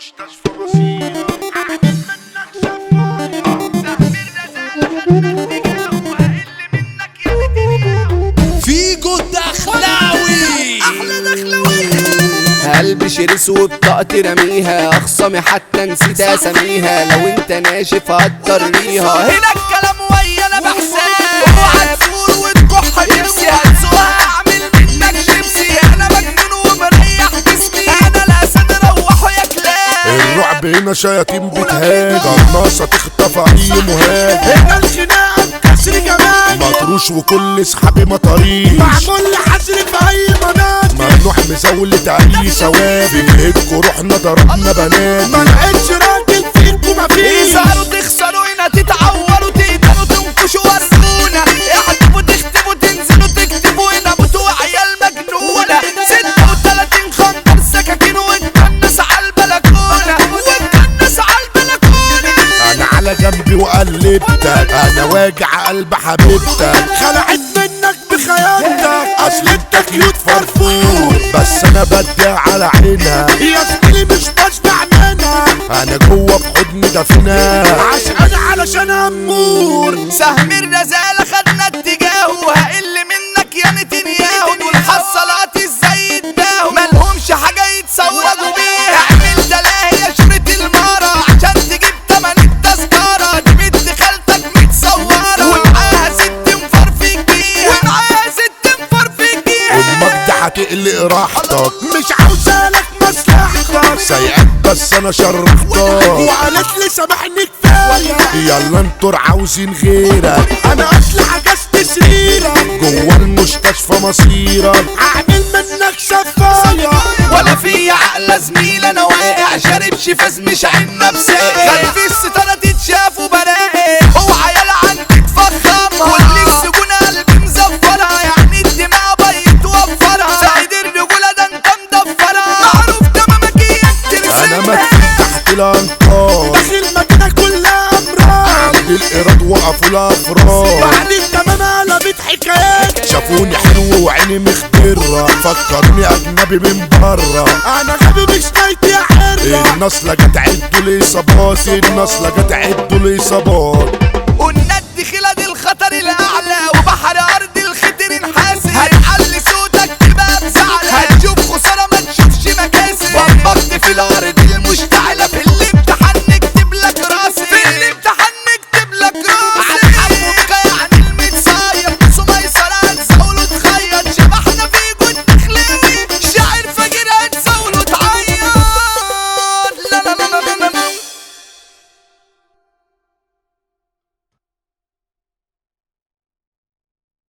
مستشفى مصيرة عامل منك سفاية سهل الرزالة خدنا اتجاه وهقل منك يا نتنياهو فيجو الدخلاوي احلى دخلوية قلبي شرس وبطاقتي رميها اخصامي حتى نسيت اساميها لو انت ناشف هتضريها هنا الكلام ويا انا بحساب اوعى تفور وتكح نفسي هتسوقها اعمل منك شيبسي انا مجنون ومريح جسمي انا الاسد روحوا يا كلاب الرعب هنا شياطين بتهاج قناصة تخطف اي مهاج هنا الخناقة بكسر جمال مطروش وكل اصحابي مطاريش مع كل حسر في اي مناطق ممنوع مزولة اي ثواب بنهبكوا روحنا ضربنا بنات ما لقيتش راجل فيكم مفيش تظهروا تخسروا هنا تتعوروا تقدروا تنكشوا ورسونا احتفوا تختفوا تنزلوا تكتبوا هنا موتوا عيال مجنونة 36 خنجر سكاكين والكنس على البلكونة والكنس على البلكونة انا على جنبي وقلبتك انا واجع قلب حبيبتك خلعت منك بخيالك اصل انت كيوت فرفور بس انا بدي على عينها يا زميلي مش بشبع منها انا جوه بحضن دفنها عشان علشان امور سهم الرزالة خدنا اتجاهه وهقل منك يا نتنياهو دول حصلات ازاي يتباهوا ملهمش حاجة يتصوروا بيها اعمل تلاهي يا شريط المارة عشان تجيب تمن التذكرة دي بنت خالتك متصورة ومعاها ست مفرفك بيها ومعاها ست مفرفك بيها امك دي هتقلق راحتك مش عاوزالك مصلحتك سايقك بس انا شرحتك وقالت لي سامحني كفايه يلا انتوا عاوزين غيرك انا اصل حجزت سريرك جوه المستشفى مصيرك اعمل منك شفايه ولا في عقل زميل انا واقع شارب شفاز مش عين نفسي خلف الستارة تتشاف وبلاقي اوعى يلا عندي تفخمها كل السجون قلبي مزفرها يعني الدماء بيت توفرها سعيد الرجولة ده انت مدفرها معروف تمامك انت انا رسالة مدفون تحت الانقاض داخل مدينه كلها امراض عند الإيراد وقفوا الافراد بعد التمام قلبت حكايات شافوني حلو وعيني مخضرة فكروني اجنبي من بره انا غبي مش نايت يا حره النصلة جت عدوا الاصابات النصلة جت عدوا الاصابات